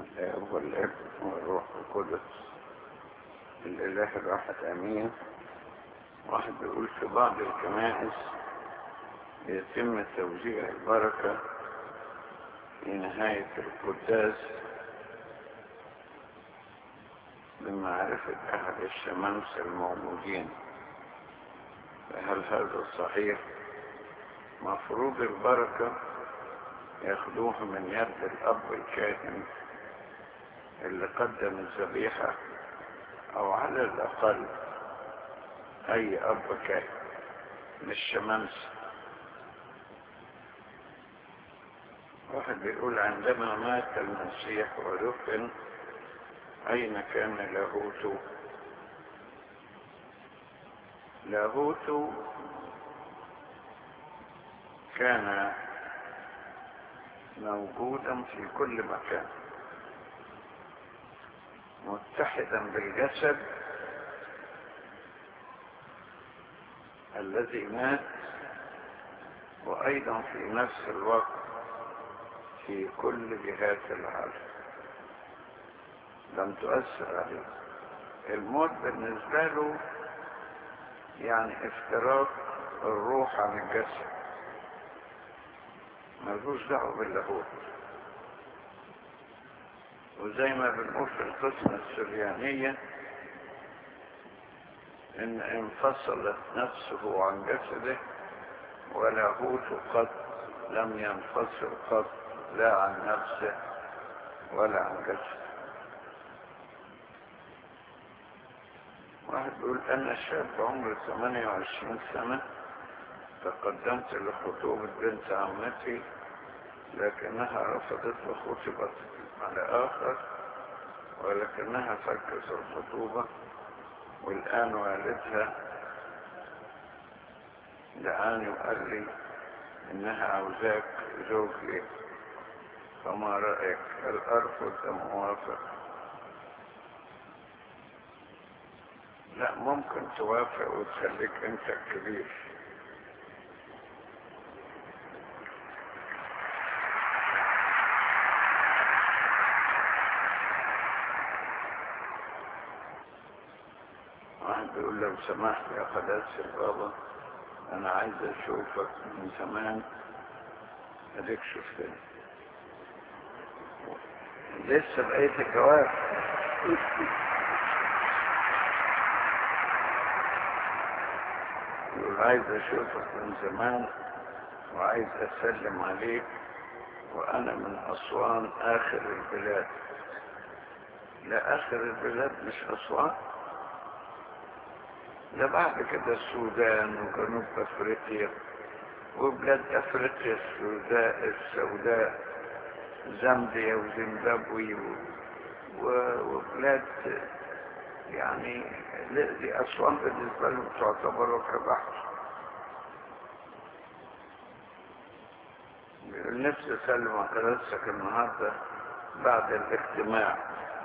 الآب والابن والروح القدس الإله الواحد أمين واحد بيقول في بعض الكنائس يتم توزيع البركة في نهاية القداس بمعرفة أحد الشمامسة الموجودين فهل هذا صحيح؟ مفروض البركة ياخدوها من يد الأب الكاهن اللي قدم الذبيحة أو على الأقل أي أب كاهن مش شمامسة واحد بيقول عندما مات المسيح ودفن أين كان لاهوت لاهوت كان موجودا في كل مكان متحدا بالجسد الذي مات وأيضا في نفس الوقت في كل جهات العالم لم تؤثر عليه الموت بالنسبة له يعني افتراق الروح عن الجسد ملوش دعوة باللاهوت وزي ما بنقول في القسمة السريانية ان انفصلت نفسه عن جسده ولاهوت قد لم ينفصل قط لا عن نفسه ولا عن جسده واحد بيقول انا شاب عمري 28 سنة تقدمت لخطوبة بنت عمتي لكنها رفضت وخطبت على آخر ولكنها فكت الخطوبة والآن والدها دعاني وقال لي إنها عاوزاك زوج لي فما رأيك هل أرفض أم أوافق لا ممكن توافق وتخليك أنت الكبير واحد بيقول لو سمحت يا قداسة البابا انا عايز اشوفك من زمان اديك شفتني لسه بقيت الجواب يقول عايز اشوفك من زمان وعايز اسلم عليك وانا من اسوان اخر البلاد لا اخر البلاد مش اسوان ده بعد كده السودان وجنوب افريقيا وبلاد افريقيا السوداء السوداء زامبيا وزيمبابوي و... و... وبلاد يعني دي اسوان بالنسبه لهم تعتبر كبحر نفسي اسلم على حضرتك النهارده بعد الاجتماع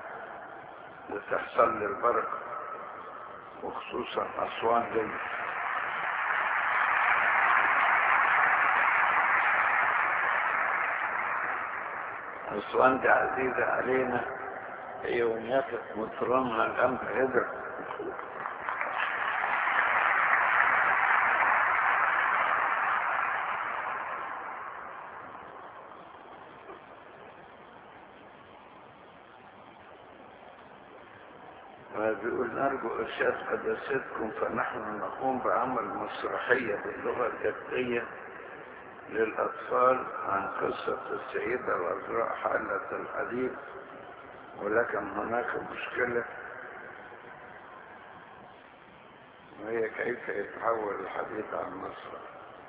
لتحصل لي البركه وخصوصا أسوان دي أسوان دي عزيزة علينا هي ونياتك مترمها الأمر هدر بيقول نرجو إرشاد قداستكم فنحن نقوم بعمل مسرحية باللغة الجدية للأطفال عن قصة السيدة العذراء حالة الحديث ولكن هناك مشكلة وهي كيف يتحول الحديث عن مصر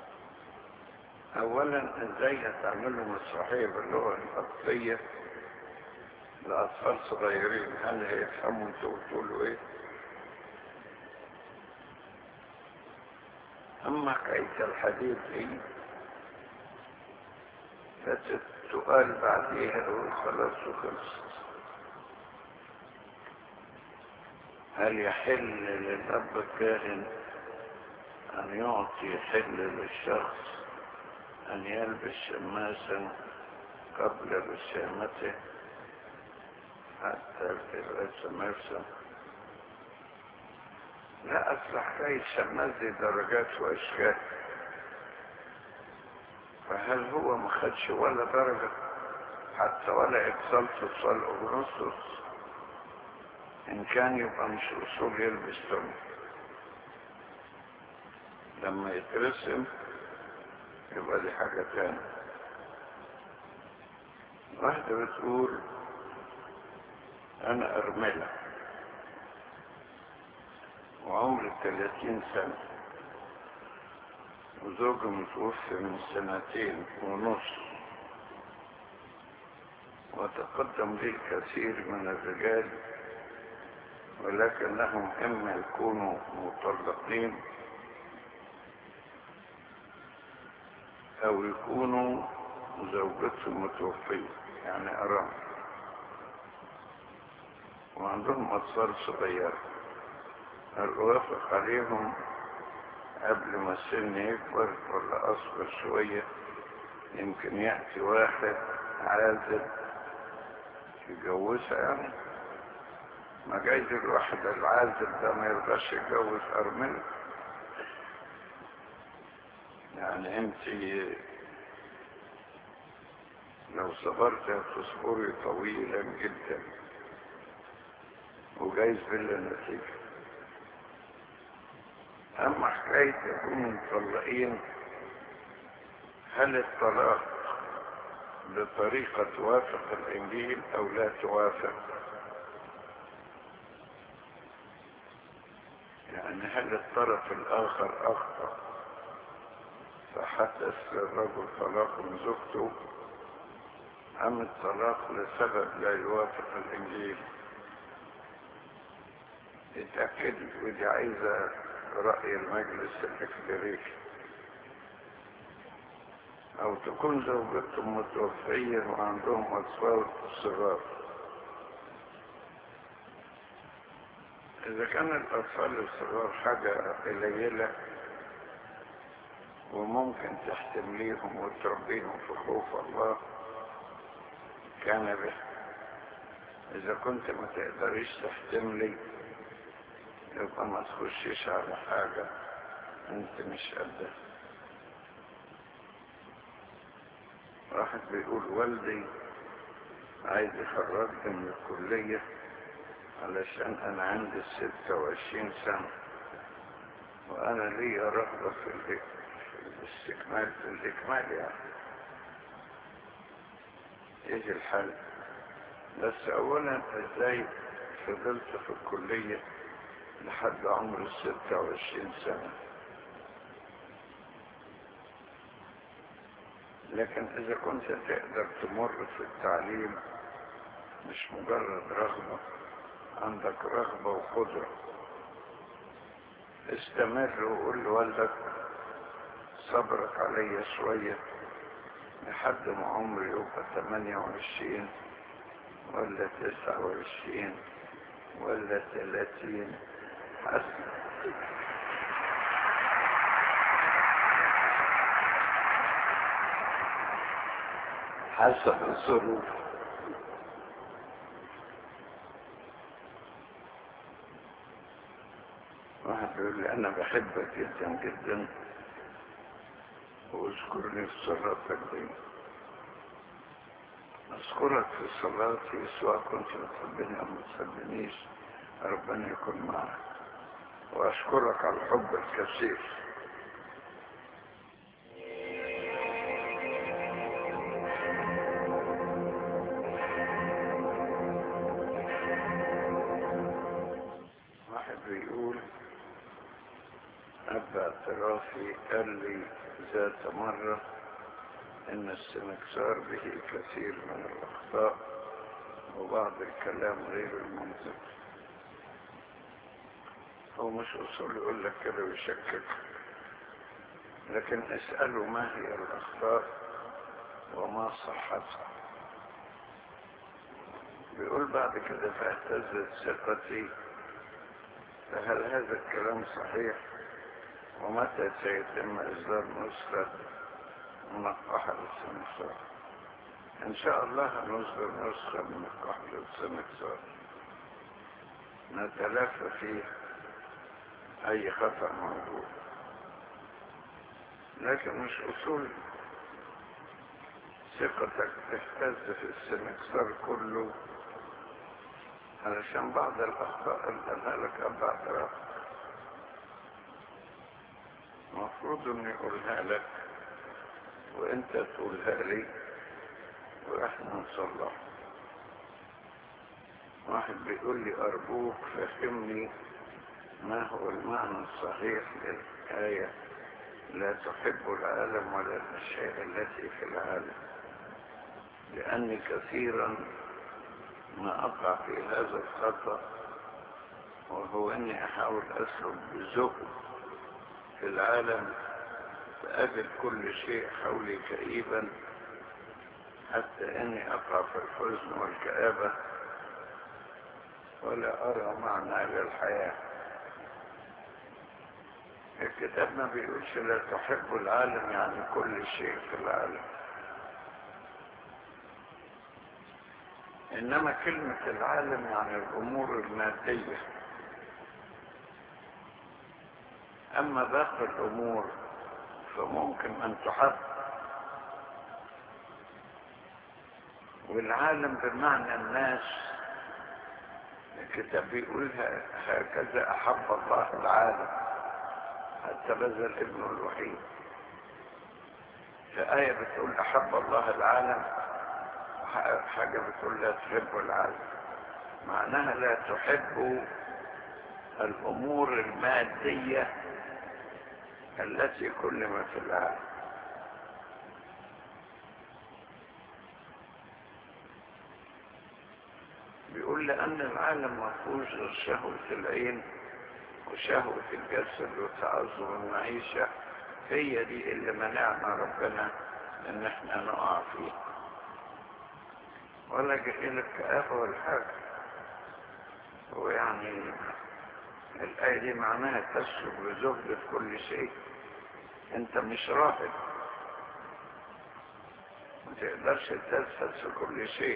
أولا إزاي هتعملوا مسرحية باللغة القبطية لأطفال صغيرين هل هيفهموا انتوا بتقولوا ايه اما حكاية الحديث دي فتتقال بعديها وخلاص وخلصت هل يحل للأب الكاهن أن يعطي حل للشخص أن يلبس شماسا قبل رسامته حتى الرئيس مرسى لا أصل حكاية شماس دي درجات وأشكال فهل هو ما خدش ولا درجة حتى ولا اكسلتس ولا اغنوستوس ان كان يبقى مش اصول يلبس تم لما يترسم يبقى دي حاجة تانية واحدة بتقول انا ارملة وعمري 30 سنة وزوجي متوفي من سنتين ونص وتقدم لي الكثير من الرجال ولكنهم إما يكونوا مطلقين أو يكونوا زوجتهم متوفية يعني أرام وعندهم أطفال صغيرة هل أوافق عليهم قبل ما السن يكبر ولا أصغر شوية يمكن يأتي واحد عازب يجوزها يعني ما جايز الواحد العازب ده ما يرضاش يتجوز أرملة يعني انت لو صبرت هتصبري طويلا جدا وجايز بلا نتيجة أما حكاية يكونوا مطلقين هل الطلاق بطريقة توافق الإنجيل أو لا توافق يعني هل الطرف الآخر أخطأ فحدث للرجل طلاق من زوجته أم الطلاق لسبب لا يوافق الإنجيل اتأكد ودي عايزة رأي المجلس الإكليريكي أو تكون زوجتهم متوفية وعندهم أطفال صغار إذا كان الأطفال الصغار حاجة قليلة وممكن تحتمليهم وتربيهم في خوف الله كان به إذا كنت ما تقدريش تحتملي يبقى ما تخشيش على حاجة انت مش قدها واحد بيقول والدي عايز يخرجني من الكلية علشان انا عندي ستة وعشرين سنة وانا لي رغبة في الاستكمال في الاكمال يعني ايه الحل بس اولا ازاي فضلت في الكليه لحد عمر الستة وعشرين سنة لكن إذا كنت تقدر تمر في التعليم مش مجرد رغبة عندك رغبة وقدرة استمر وقول لوالدك صبرك عليا شوية لحد ما عمري يبقى 28 ولا 29 ولا 30 حسن حسب الظروف واحد يقول لي انا بحبك جدا جدا واذكرني في صلاتك دي اذكرك في صلاتي سواء كنت بتحبني او ما تحبنيش ربنا يكون معك واشكرك على الحب الكثير واحد بيقول أبا اعترافي قال لي ذات مرة إن السنكسار به كثير من الأخطاء وبعض الكلام غير المنطقي هو مش أصول يقول لك كده ويشكك لكن اسأله ما هي الأخطاء وما صحتها بيقول بعد كده فاهتزت ثقتي فهل هذا الكلام صحيح ومتى سيتم إصدار نسخة منقحة للسمسار ان شاء الله هنصدر نسخة من الكحل السنكسار نتلافى فيه اي خطأ موجود لكن مش اصول ثقتك تهتز في السنكسار كله علشان بعض الاخطاء اللي قالها لك ابا اعتراف المفروض اني اقولها لك وانت تقولها لي واحنا نصلح واحد بيقول لي ارجوك فهمني ما هو المعنى الصحيح للآية لا تحب العالم ولا الأشياء التي في العالم لأني كثيرا ما أقع في هذا الخطأ وهو أني أحاول أسلك بزهد في العالم فأجد كل شيء حولي كئيبا حتى أني أقع في الحزن والكآبة ولا أرى معنى للحياة الكتاب ما بيقولش لا تحب العالم يعني كل شيء في العالم إنما كلمة العالم يعني الأمور المادية أما باقي الأمور فممكن أن تحب والعالم بمعنى الناس الكتاب بيقولها هكذا أحب الله العالم حتى بذل ابنه الوحيد فآية بتقول أحب الله العالم حاجة بتقول لا تحب العالم معناها لا تحب الأمور المادية التي كل ما في العالم بيقول لأن العالم مفهوش غير شهوة العين وشهوة الجسد وتعظم المعيشة هي دي اللي منعنا ربنا ان احنا نقع فيه ولا جئنا الكآبة والحاجة ويعني الآية دي معناها تسلك بزهد في كل شيء انت مش راهب ما تقدرش تزهد في كل شيء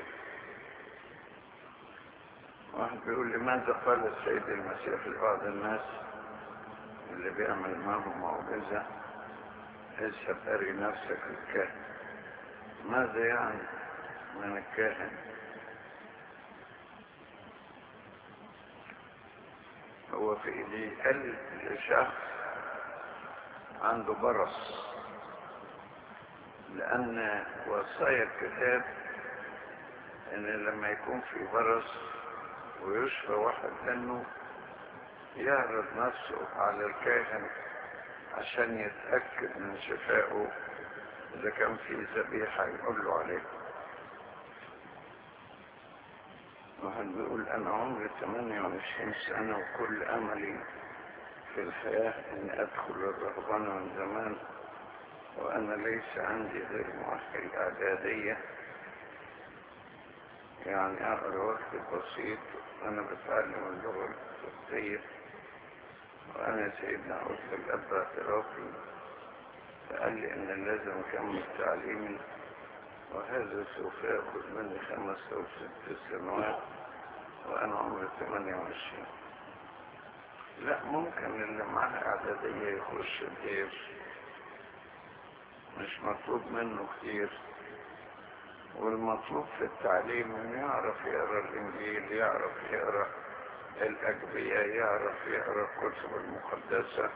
واحد بيقول لماذا قال السيد المسيح لبعض الناس اللي بيعمل معهم معجزة اذهب اري نفسك الكاهن ماذا يعني من الكاهن هو في ايدي قال لشخص عنده برص لان وصايا الكتاب ان لما يكون في برص ويشفى واحد منه يعرض نفسه على الكاهن عشان يتأكد من شفائه إذا كان في ذبيحة يقول له عليه واحد بيقول أنا عمري 28 سنة وكل أملي في الحياة إني أدخل الرهبنة من زمان وأنا ليس عندي غير مؤهل إعدادية يعني أقرأ وقت بسيط أنا بتعلم اللغة القبطية وأنا سيدنا قلت الأب اعترافي فقال لي إن لازم أكمل تعليمي وهذا سوف يأخذ مني خمس أو ست سنوات وأنا عمري 28 لا ممكن اللي معاه إعدادية يخش الدير مش مطلوب منه كتير والمطلوب في التعليم انه يعرف يقرا الانجيل يعرف يقرا الاجبياء يعرف يقرا الكتب المقدسه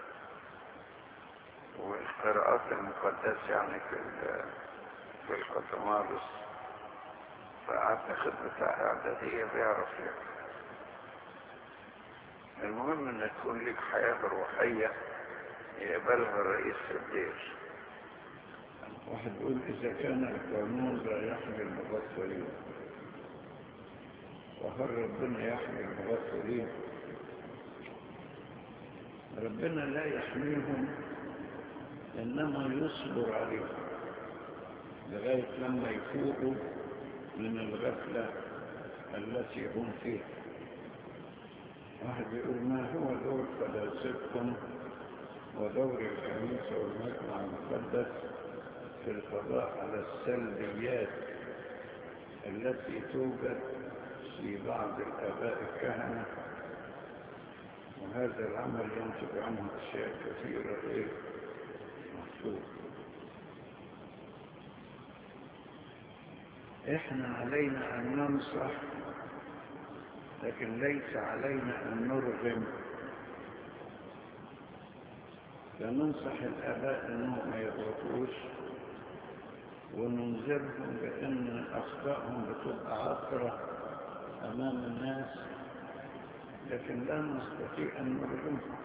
والقراءات المقدسه يعني في في القطمارس فاعتقد بتاع اعداديه بيعرف يقرا المهم ان تكون لك حياه روحيه يقبلها رئيس الدير واحد يقول إذا كان القانون لا يحمي المغفلين وهل ربنا يحمي المغفلين ربنا لا يحميهم إنما يصبر عليهم لغاية لما يفوقوا من الغفلة التي هم فيها واحد يقول ما هو دور قداستكم ودور الكنيسة والمجمع المقدس في القضاء على السلبيات التي توجد في بعض الآباء الكهنة وهذا العمل ينتج عنه أشياء كثيرة غير محسوبة احنا علينا ان ننصح لكن ليس علينا ان نرغم فننصح الاباء انهم ما يغلطوش وننذرهم بان اخطائهم بتبقى عطره امام الناس لكن لا نستطيع ان نرغمهم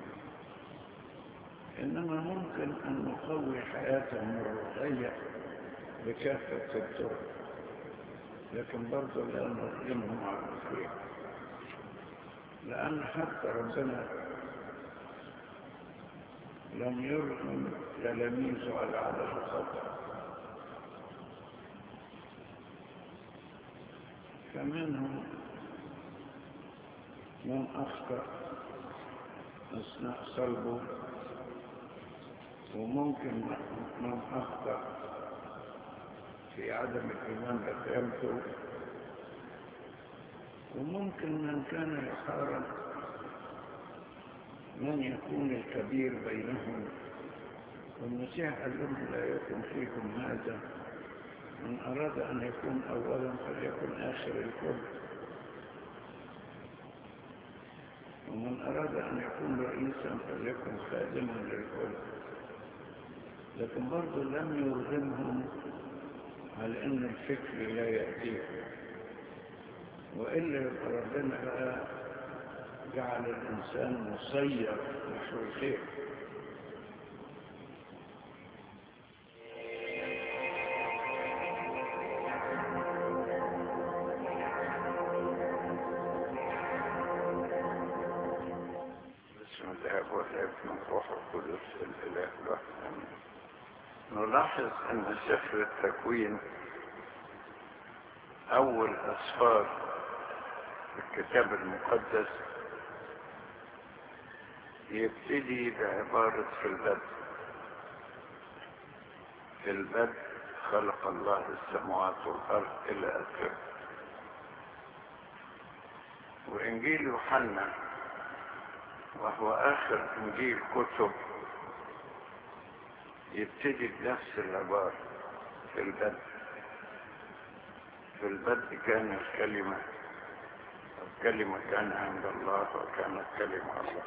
انما ممكن ان نقوي حياتهم الروحيه بكافه الطرق لكن برضه لا نظلمهم على الخير لأن حتى ربنا لم يرغم تلاميذه على عدم الخطأ فمنهم من أخطأ أثناء صلبه وممكن من أخطأ في عدم الإيمان بقيامته وممكن من كان يحارب من يكون الكبير بينهم والمسيح قال لهم لا يكن فيكم هذا من أراد أن يكون أولا فليكن آخر الكل ومن أراد أن يكون رئيسا فليكن خادما للكل لكن برضه لم يرغمهم على ان الفكر لا يأتيه وإلا يبقى ربنا بقى جعل الإنسان مسير نحو الخير بسم الله والابن والروح القدس الإله الواحد نلاحظ أن سفر التكوين أول أسفار الكتاب المقدس يبتدي بعبارة في البدء في البدء خلق الله السماوات والأرض إلى آخره وإنجيل يوحنا وهو آخر إنجيل كتب يبتدي بنفس العبارة في البدء في البدء كان الكلمة الكلمة كان عند الله وكانت كلمة الله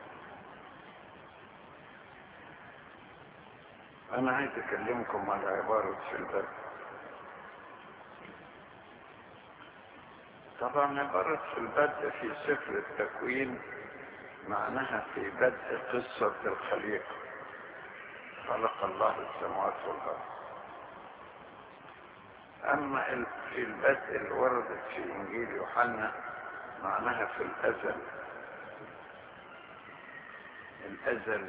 أنا عايز أكلمكم على عبارة في البدء طبعا عبارة في البدء في سفر التكوين معناها في بدء قصة الخليقة خلق الله السماوات والأرض أما في البدء اللي وردت في إنجيل يوحنا معناها في الأزل الأزل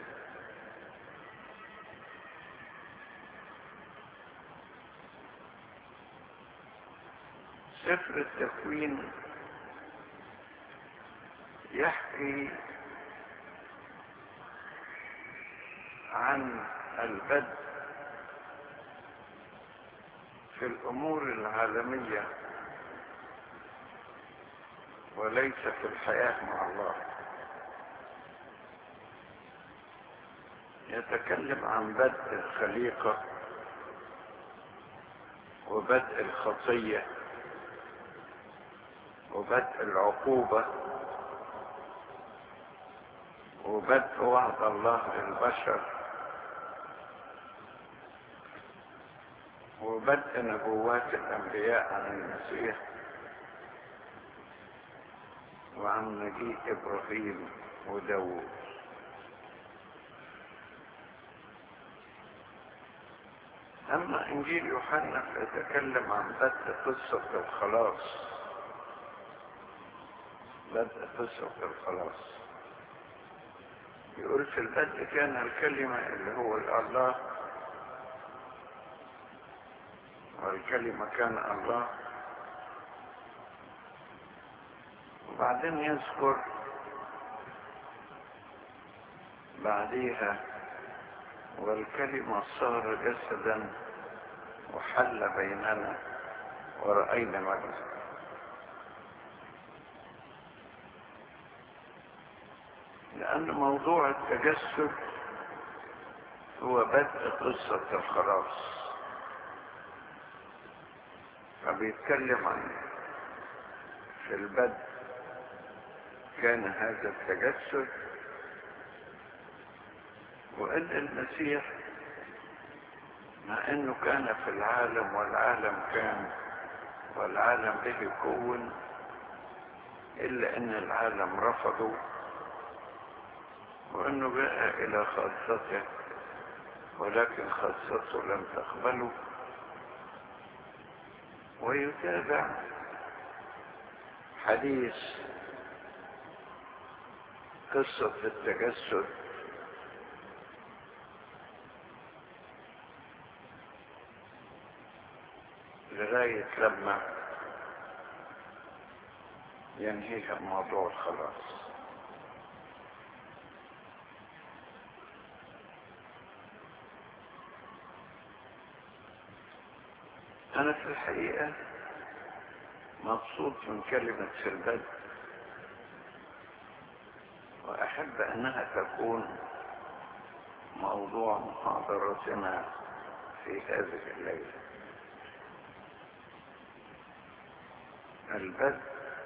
سفر التكوين يحكي عن البدء في الأمور العالمية وليس في الحياة مع الله يتكلم عن بدء الخليقة وبدء الخطية وبدء العقوبة وبدء وعد الله للبشر وبدء نبوات الأنبياء عن المسيح وعن مجيء إبراهيم وداود أما إنجيل يوحنا فيتكلم عن بدء قصة الخلاص بدء قصة الخلاص يقول في البدء كان الكلمة اللي هو الله والكلمة كان الله وبعدين يذكر بعديها والكلمة صار جسدا وحل بيننا ورأينا مجلس لأن موضوع التجسد هو بدء قصة الخلاص فبيتكلم عن في البدء كان هذا التجسد وان المسيح مع انه كان في العالم والعالم كان والعالم به كون الا ان العالم رفضه وانه جاء الى خاصته ولكن خاصته لم تقبله ويتابع حديث قصة التجسد لغاية لما ينهيها موضوع الخلاص أنا في الحقيقة مبسوط من كلمة في البدء وأحب أنها تكون موضوع محاضرتنا في هذه الليلة البدء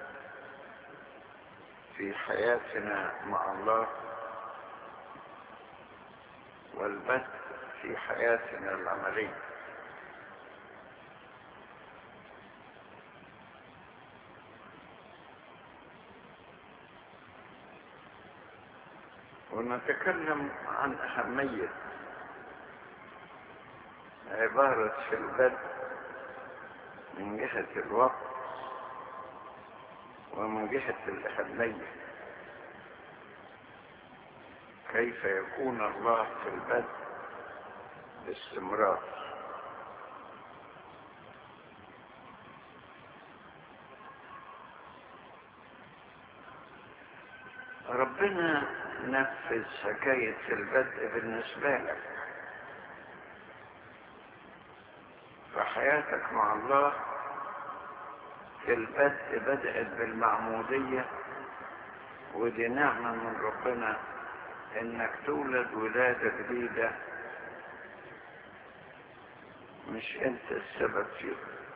في حياتنا مع الله والبدء في حياتنا العمليه ونتكلم عن أهمية عبارة في البدء من جهة الوقت ومن جهة الأهمية كيف يكون الله في البدء باستمرار ربنا نفذ حكاية البدء بالنسبة لك فحياتك مع الله في البدء بدأت بالمعمودية ودي نعمة من ربنا انك تولد ولادة جديدة مش انت السبب فيه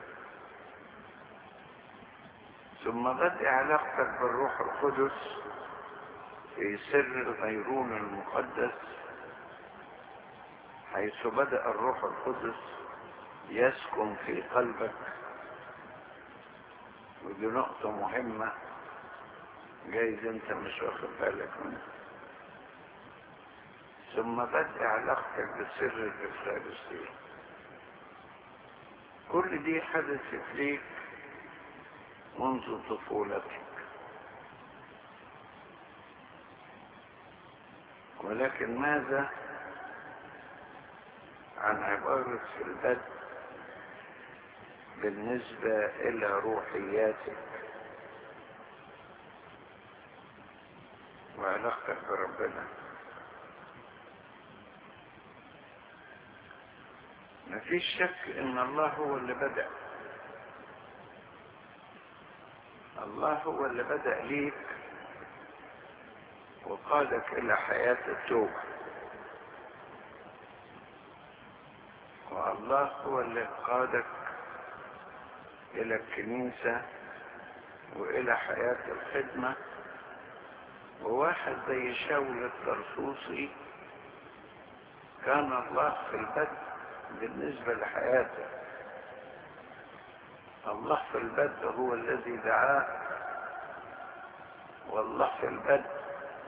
ثم بدأ علاقتك بالروح القدس في سر الغيرون المقدس حيث بدأ الروح القدس يسكن في قلبك ودي نقطة مهمة جايز انت مش واخد بالك منها ثم بدأ علاقتك بسر الإفخارستية كل دي حدثت ليك منذ طفولتك ولكن ماذا عن عبارة في البدء بالنسبة إلى روحياتك وعلاقتك بربنا ما فيش شك ان الله هو اللي بدأ الله هو اللي بدأ ليك وقادك الى حياة التوبة والله هو اللي قادك الى الكنيسة والى حياة الخدمة وواحد زي شاول الطرسوسي كان الله في البدء بالنسبة لحياته الله في البدء هو الذي دعاه والله في البدء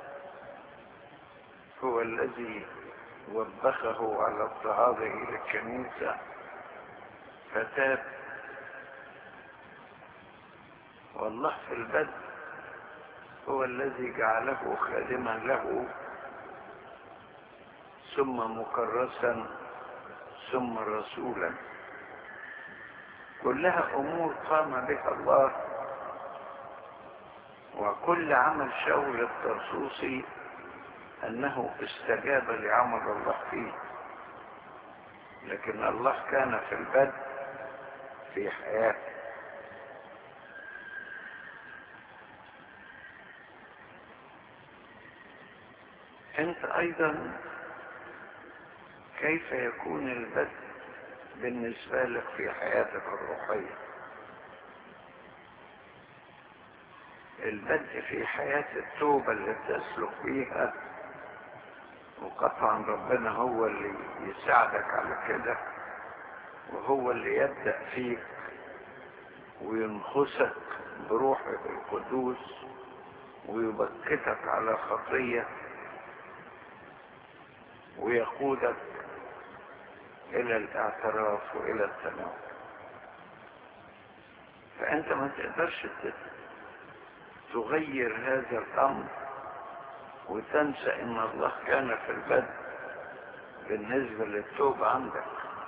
هو الذي وبخه على اضطهاده الى الكنيسة فتاب والله في البدء هو الذي جعله خادما له ثم مكرسا ثم رسولا كلها امور قام بها الله وكل عمل شاول الطرسوسي انه استجاب لعمل الله فيه لكن الله كان في البدء في حياته انت ايضا كيف يكون البدء بالنسبة لك في حياتك الروحية البدء في حياة التوبة اللي تسلك بيها وقطعا ربنا هو اللي يساعدك على كده وهو اللي يبدأ فيك وينخسك بروحه القدوس ويبكتك على خطية ويقودك إلى الاعتراف وإلى التناول فأنت ما تقدرش تغير هذا الأمر وتنسى ان الله كان في البدء بالنسبة للتوبة عندك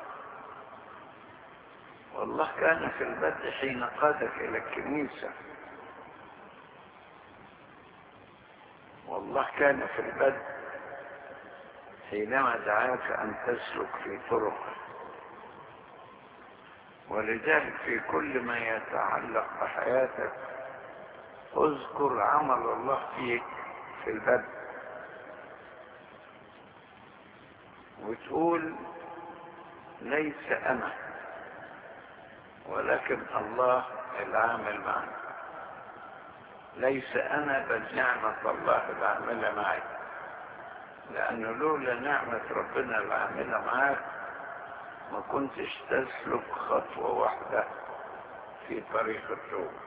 والله كان في البدء حين قادك الى الكنيسة والله كان في البدء حينما دعاك ان تسلك في طرقه ولذلك في كل ما يتعلق بحياتك اذكر عمل الله فيك في البدء وتقول ليس انا ولكن الله العامل معنا ليس انا بل نعمة الله العاملة معي لانه لولا نعمة ربنا العاملة معاك ما كنتش تسلك خطوة واحدة في طريق التوبة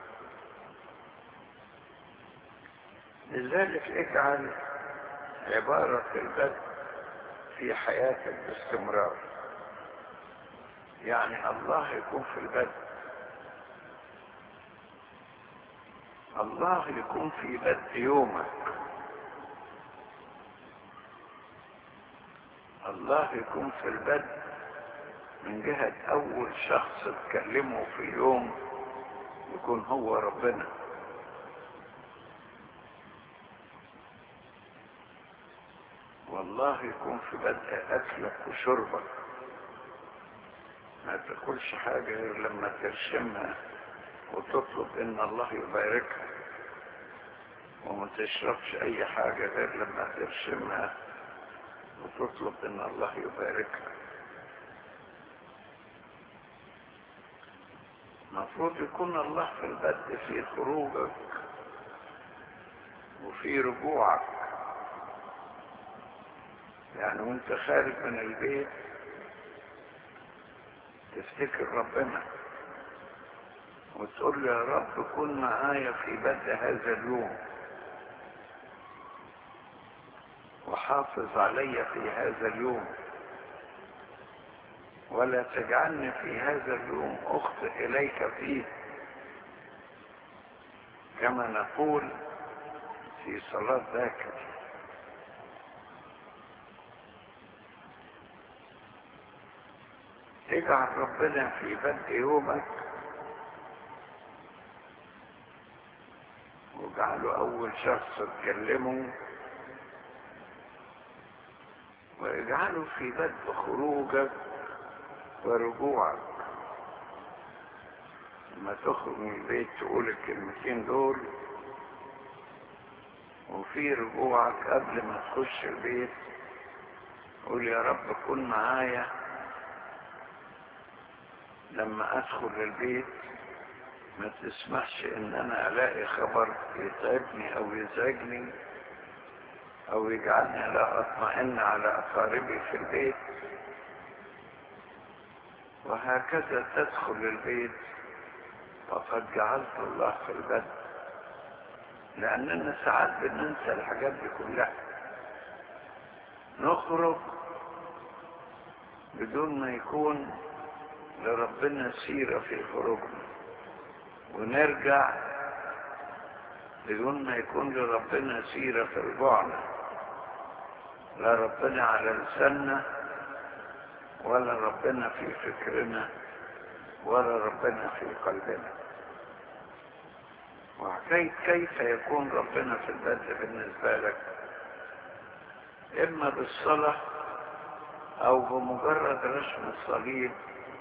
لذلك اجعل عبارة البدء في حياتك باستمرار يعني الله يكون في البدء الله يكون في بدء يومك الله يكون في البدء من جهة أول شخص تكلمه في يوم يكون هو ربنا والله يكون في بدء أكلك وشربك ما تاكلش حاجة غير لما ترشمها وتطلب إن الله يباركها وما تشربش أي حاجة غير لما ترشمها وتطلب إن الله يباركها المفروض يكون الله في البدء في خروجك وفي رجوعك يعني وانت خارج من البيت تفتكر ربنا وتقول له يا رب كن معايا في بدء هذا اليوم وحافظ علي في هذا اليوم ولا تجعلني في هذا اليوم اخطئ اليك فيه كما نقول في صلاة ذاكر اجعل ربنا في بدء يومك واجعله اول شخص تكلمه واجعله في بدء خروجك ورجوعك لما تخرج من البيت تقول الكلمتين دول وفي رجوعك قبل ما تخش البيت قول يا رب كن معايا لما ادخل البيت ما تسمحش ان انا الاقي خبر يتعبني او يزعجني او يجعلني لا اطمئن على اقاربي في البيت وهكذا تدخل البيت وقد جعلت الله في البدء لاننا ساعات بننسى الحاجات دي كلها نخرج بدون ما يكون لربنا سيرة في خروجنا ونرجع بدون ما يكون لربنا سيرة في رجوعنا لا ربنا على لساننا ولا ربنا في فكرنا ولا ربنا في قلبنا وحكاية كيف يكون ربنا في البدء بالنسبة لك إما بالصلاة او بمجرد رسم الصليب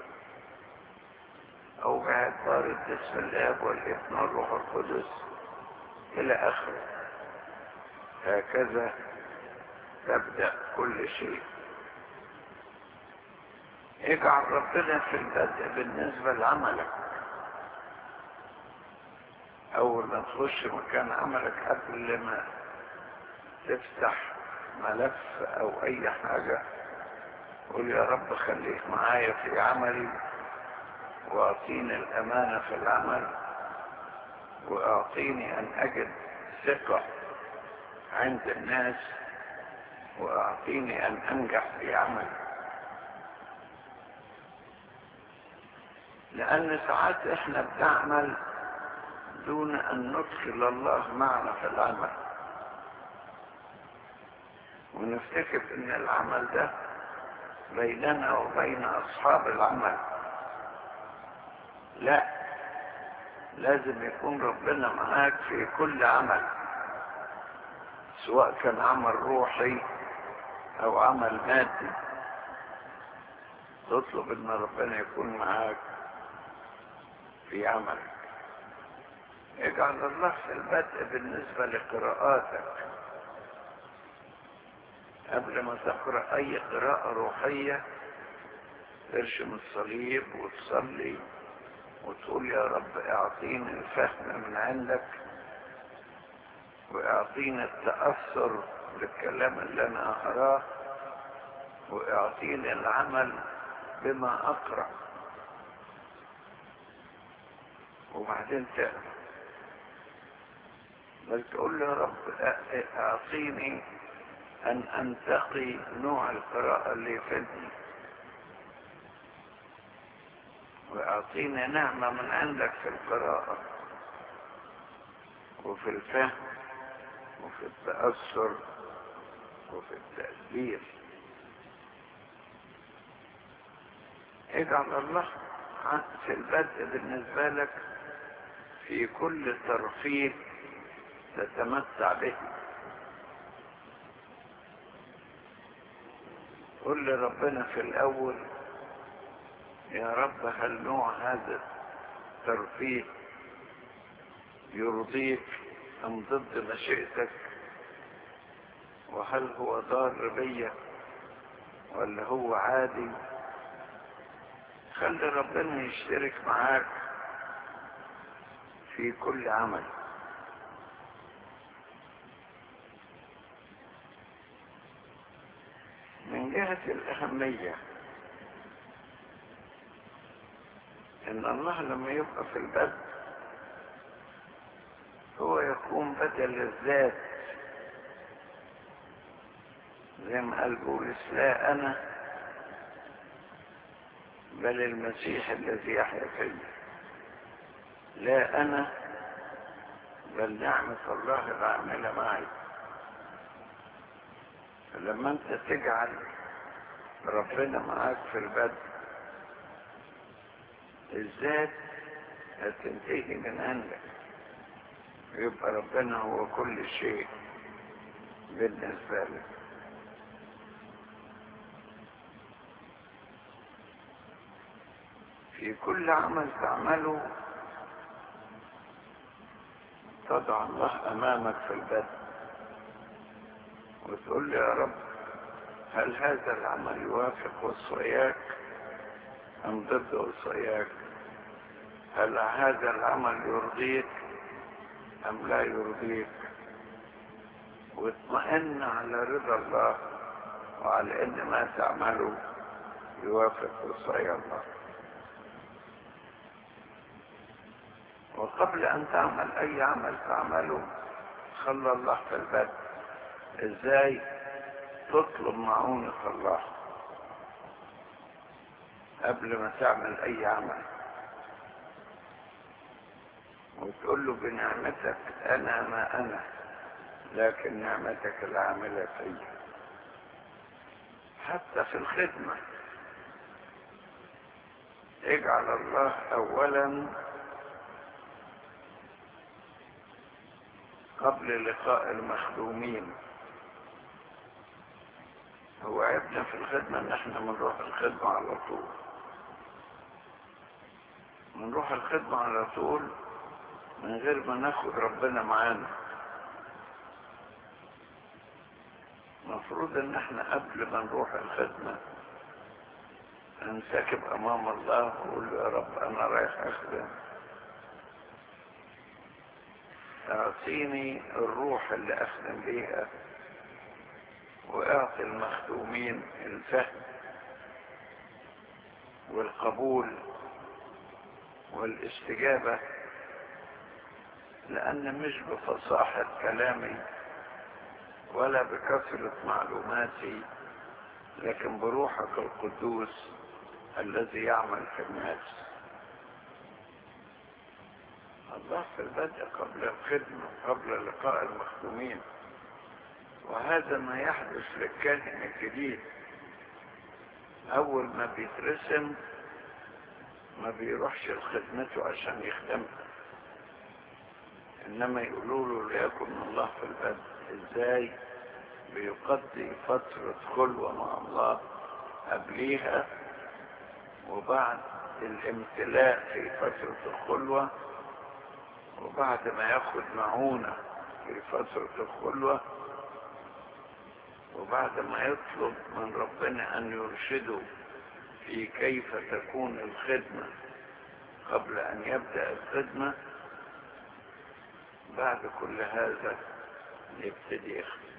او باعتبار باسم الاب والابن والروح القدس الى اخره هكذا تبدأ كل شيء اجعل ربنا في البدء بالنسبة لعملك اول ما تخش مكان عملك قبل ما تفتح ملف او اي حاجة قول يا رب خليك معايا في عملي واعطيني الامانة في العمل واعطيني ان اجد ثقة عند الناس واعطيني ان انجح في عملي لان ساعات احنا بنعمل دون ان ندخل الله معنا في العمل ونفتكر ان العمل ده بيننا وبين اصحاب العمل لا لازم يكون ربنا معاك في كل عمل سواء كان عمل روحي او عمل مادي تطلب ان ربنا يكون معاك في عملك اجعل الله في البدء بالنسبة لقراءاتك قبل ما تقرأ اي قراءة روحية ترشم الصليب وتصلي وتقول يا رب اعطيني الفهم من عندك واعطيني التأثر بالكلام اللي انا اقراه واعطيني العمل بما اقرأ وبعدين تقرأ بل تقول له يا رب اعطيني ان انتقي نوع القراءة اللي يفيدني واعطيني نعمة من عندك في القراءة وفي الفهم وفي التأثر وفي التأثير اجعل الله في البدء بالنسبة لك في كل ترفيه تتمتع به قل لربنا في الأول يا رب هل نوع هذا الترفيه يرضيك أم ضد مشيئتك وهل هو ضار بيا ولا هو عادي خلي ربنا يشترك معاك في كل عمل من جهة الأهمية إن الله لما يبقى في البدء هو يكون بدل الذات زي ما قال بولس لا أنا بل المسيح الذي يحيا فيا لا أنا بل نعمة الله العاملة معي فلما أنت تجعل ربنا معاك في البدء الذات هتنتهي من عندك يبقى ربنا هو كل شيء بالنسبة لك في كل عمل تعمله تضع الله أمامك في البدء وتقول له يا رب هل هذا العمل يوافق وصاياك أم ضد وصاياك هل هذا العمل يرضيك أم لا يرضيك واطمئن على رضا الله وعلى أن ما تعمله يوافق وصايا الله وقبل أن تعمل أي عمل تعمله خلى الله في البدء إزاي تطلب معونة الله قبل ما تعمل أي عمل وتقول له بنعمتك أنا ما أنا لكن نعمتك العاملة فيا حتى في الخدمة اجعل الله أولا قبل لقاء المخدومين هو عيبنا في الخدمة ان احنا بنروح الخدمة على طول بنروح الخدمة على طول من غير ما ناخد ربنا معانا المفروض ان احنا قبل ما نروح الخدمة ننسكب امام الله ونقول له يا رب انا رايح اخدم اعطيني الروح اللي اخدم بيها واعطي المخدومين الفهم والقبول والاستجابة لأن مش بفصاحة كلامي ولا بكثرة معلوماتي لكن بروحك القدوس الذي يعمل في الناس الله في البدء قبل الخدمة قبل لقاء المخدومين وهذا ما يحدث للكاهن الجديد أول ما بيترسم ما بيروحش لخدمته عشان يخدمها إنما يقولوا له ليكن الله في البدء إزاي بيقضي فترة خلوة مع الله قبليها وبعد الامتلاء في فترة الخلوة وبعد ما ياخد معونة في فترة الخلوة وبعد ما يطلب من ربنا أن يرشده في كيف تكون الخدمة قبل أن يبدأ الخدمة بعد كل هذا يبتدي يخدم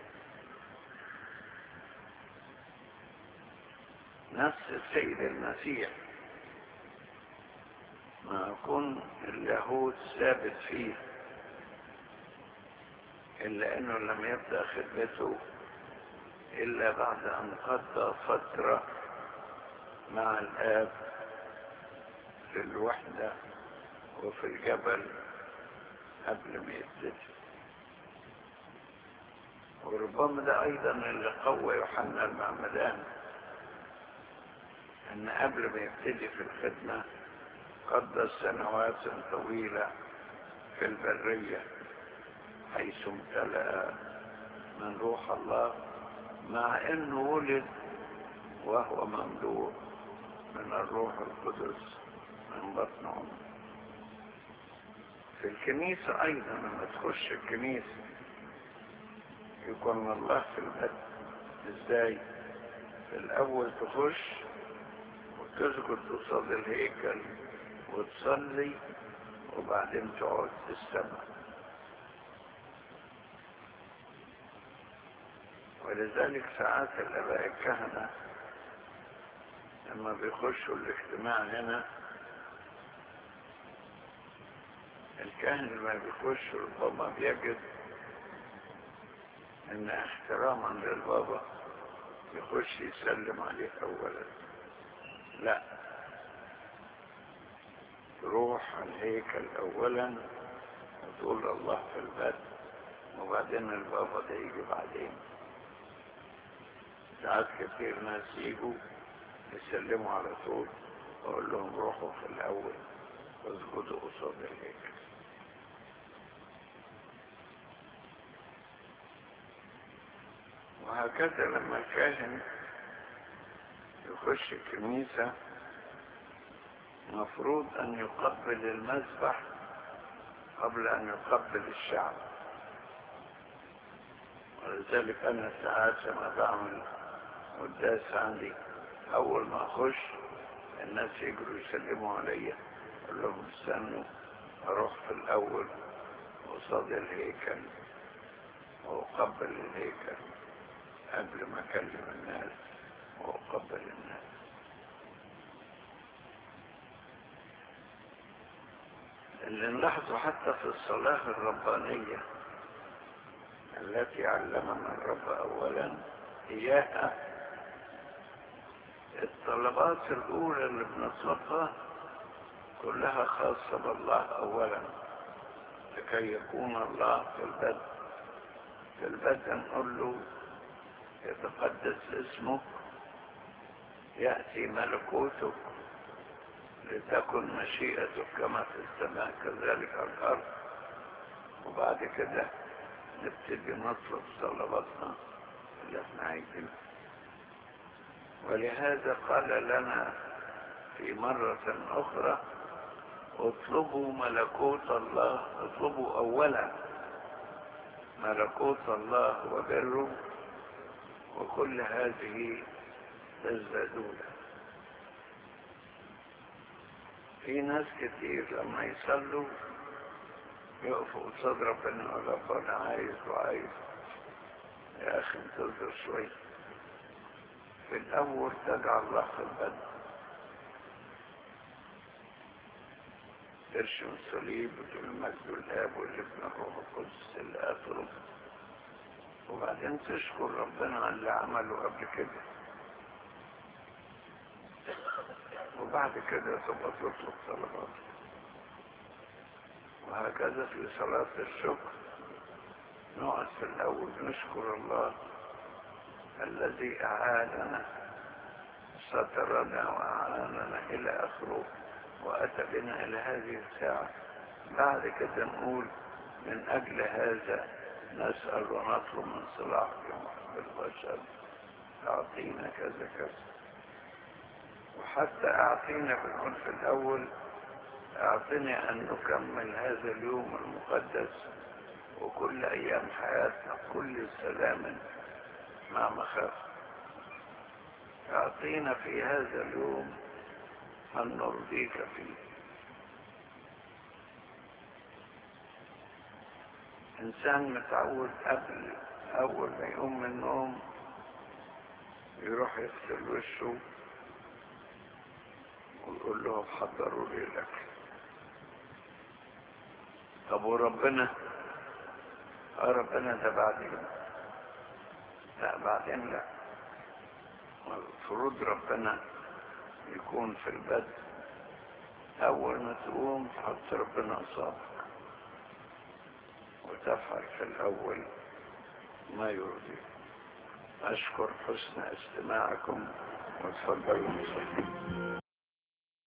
نفس السيد المسيح ما يكون اللاهوت ثابت فيه إلا أنه لم يبدأ خدمته إلا بعد أن قضى فترة مع الآب في الوحدة وفي الجبل قبل ما يبتدي وربما ده أيضا اللي قوى يوحنا المعمدان أن قبل ما يبتدي في الخدمة قضى سنوات طويلة في البرية حيث امتلأ من روح الله مع انه ولد وهو مملوء من الروح القدس من بطن امه في الكنيسة ايضا لما تخش الكنيسة يكون الله في البدء ازاي في الاول تخش وتسجد قصاد الهيكل وتصلي وبعدين تقعد تستمع ولذلك ساعات الاباء الكهنة لما بيخشوا الاجتماع هنا الكاهن لما بيخش ربما بيجد ان احتراما للبابا يخش يسلم عليه اولا لا تروح الهيكل اولا وتقول الله في البدء وبعدين البابا ده يجي بعدين ساعات كتير ناس يجوا يسلموا على طول اقول لهم روحوا في الاول واسجدوا قصاد الهيكل وهكذا لما الكاهن يخش الكنيسة مفروض أن يقبل المذبح قبل أن يقبل الشعب ولذلك أنا ساعات لما بعمل قداس عندي أول ما أخش الناس يجروا يسلموا عليا أقول لهم استنوا أروح في الأول قصاد الهيكل وأقبل الهيكل قبل ما أكلم الناس وأقبل الناس اللي نلاحظه حتى في الصلاة الربانية التي علمنا الرب أولا إياها الطلبات الأولى اللي بنطلبها كلها خاصة بالله أولا لكي يكون الله في البدء في البدء نقول له يتقدس اسمك يأتي ملكوتك لتكن مشيئتك كما في السماء كذلك على الأرض وبعد كده نبتدي نطلب طلباتنا اللي احنا عايزينها ولهذا قال لنا في مرة أخرى اطلبوا ملكوت الله اطلبوا أولا ملكوت الله وبره وكل هذه تزدادون في ناس كتير لما يصلوا يقفوا قصاد ربنا يقول رب انا عايز وعايز يا اخي انتظر شوي في الاول تجعل الله في البدء ترشم الصليب وتقول المجد الاب والابن الروح القدس اللي اطلب وبعدين تشكر ربنا على اللي عمله قبل كده وبعد كده تبقى تطلب طلبات وهكذا في صلاة الشكر نقعد في الأول نشكر الله الذي أعاننا سترنا وأعاننا إلى آخره وأتى بنا إلى هذه الساعة بعد كده نقول من أجل هذا نسأل ونطلب من صلاح محب البشر أعطينا كذا كذا وحتى أعطينا بنقول في الأول أعطني أن نكمل هذا اليوم المقدس وكل أيام حياتنا كل سلام مع مخافة أعطينا في هذا اليوم أن نرضيك فيه إنسان متعود قبل أول ما يقوم من النوم يروح يغسل وشه ويقول لهم حضروا لي الأكل طب وربنا اه ربنا ده بعدين لا بعدين لا المفروض ربنا يكون في البدء أول ما تقوم تحط ربنا قصادك وتفعل في الأول ما يرضي أشكر حسن استماعكم وتفضلوا مصطفى